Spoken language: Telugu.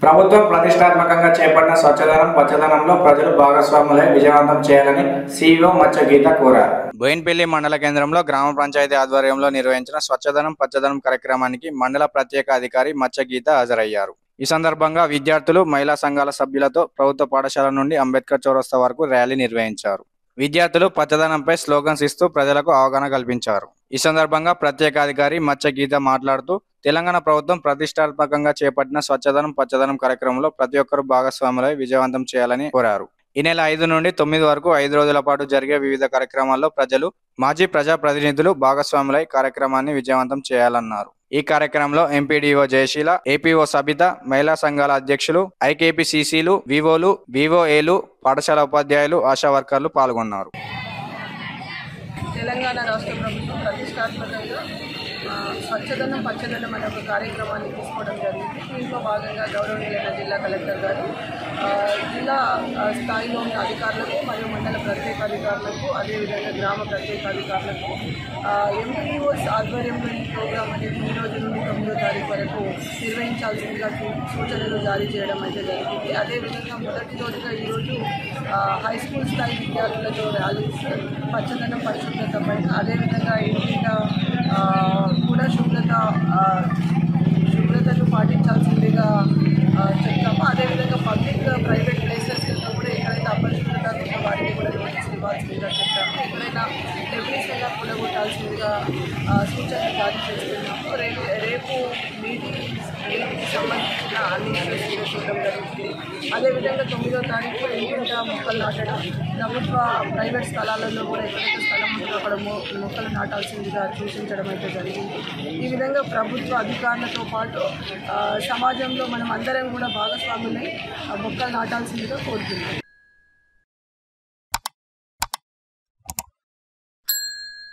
ప్రభుత్వం ప్రతిష్టాత్మకంగా చేపట్టిన స్వచ్ఛదనం పచ్చదనంలో ప్రజలు భాగస్వాములై విజయవంతం చేయాలని సీఈఓ మచ్చ గీత కోరారు బోయిన్పల్లి మండల కేంద్రంలో గ్రామ పంచాయతీ ఆధ్వర్యంలో నిర్వహించిన స్వచ్ఛదనం పచ్చదనం కార్యక్రమానికి మండల ప్రత్యేక అధికారి మచ్చ గీత హాజరయ్యారు ఈ సందర్భంగా విద్యార్థులు మహిళా సంఘాల సభ్యులతో ప్రభుత్వ పాఠశాల నుండి అంబేద్కర్ చౌరస్తా వరకు ర్యాలీ నిర్వహించారు విద్యార్థులు పచ్చదనంపై స్లోగన్స్ ఇస్తూ ప్రజలకు అవగాహన కల్పించారు ఈ సందర్భంగా ప్రత్యేక అధికారి మచ్చ గీత మాట్లాడుతూ తెలంగాణ ప్రభుత్వం ప్రతిష్టాత్మకంగా చేపట్టిన స్వచ్ఛదనం పచ్చదనం కార్యక్రమంలో ప్రతి ఒక్కరూ భాగస్వాములై విజయవంతం చేయాలని కోరారు ఈ నెల ఐదు నుండి తొమ్మిది వరకు ఐదు రోజుల పాటు జరిగే వివిధ కార్యక్రమాల్లో ప్రజలు మాజీ ప్రజా ప్రతినిధులు భాగస్వాములై కార్యక్రమాన్ని విజయవంతం చేయాలన్నారు ఈ కార్యక్రమంలో ఎంపీడీఓ జయశీల ఏపీఓ సబిత మహిళా సంఘాల అధ్యక్షులు ఐకేపీసీసీలు వివోలు వివోఏలు పాఠశాల ఉపాధ్యాయులు ఆశా వర్కర్లు పాల్గొన్నారు తెలంగాణ రాష్ట్ర ప్రభుత్వం ప్రతిష్టాత్మకంగా ఆ, స్వచ్ఛదనం పచ్చదనం అనే ఒక కార్యక్రమాన్ని తీసుకోవడం జరిగింది దీంట్లో భాగంగా గౌరవనీయులైన జిల్లా కలెక్టర్ గారు ఆ, జిల్లా ఆ, స్థాయిలో ఉన్న అధికారులకు మరియు మండల ప్రత్యేక అధికారులకు అదేవిధంగా గ్రామ ప్రత్యేక అధికారులకు ఎంపీఓస్ ఆధ్వర్యంలో ఈ ప్రోగ్రాం అనేది ఈ రోజు నుండి తొమ్మిదో తారీఖు వరకు నిర్వహించాల్సిందిగా సూ- సూచనలు జారీ చేయడం అయితే జరిగింది అదేవిధంగా మొదటి రోజుగా ఈరోజు ఆ, హై స్కూల్ స్థాయి విద్యార్థులతో ర్యాలీస్ పచ్చదనం పరిశుభ్రత పైన అదేవిధంగా ఇంటిగా ఆ, కూడా శుభ్రత ఆ, శుభ్రతను పాటించాల్సిందిగా ఆ, చెప్తాము అదేవిధంగా పబ్లిక్ ప్రైవేట్ ప్లేసెస్లో కూడా ఎక్కడైతే అపరిశుభ్రత ఉందో వారికి కూడా నోటీస్ ఇవ్వాల్సిందిగా చెప్తాము ఎక్కడైనా డెబ్రీస్ అయినా కూడా కొట్టాల్సిందిగా ఆ, సూచనలు జారీ చేస్తున్నాము రేపు రేపు మీటింగ్ మీటింగ్కి సంబంధించిన అన్ని ఇష్యూస్ చూడడం జరుగుతుంది అదేవిధంగా తొమ్మిదో తారీఖు ఇంటింటా మొక్కలు నాటడం ప్రభుత్వ ప్రైవేట్ స్థలాలలో కూడా ఎక్కడైతే స్థలం ఉందో అక్కడ మొ మొక్కలు నాటాల్సిందిగా సూచించడం అయితే జరిగింది ఈ విధంగా ప్రభుత్వ అధికారులతో పాటు ఆ, సమాజంలో మనం అందరం కూడా భాగస్వాములై ఆ మొక్కలు నాటాల్సిందిగా కోరుతున్నాం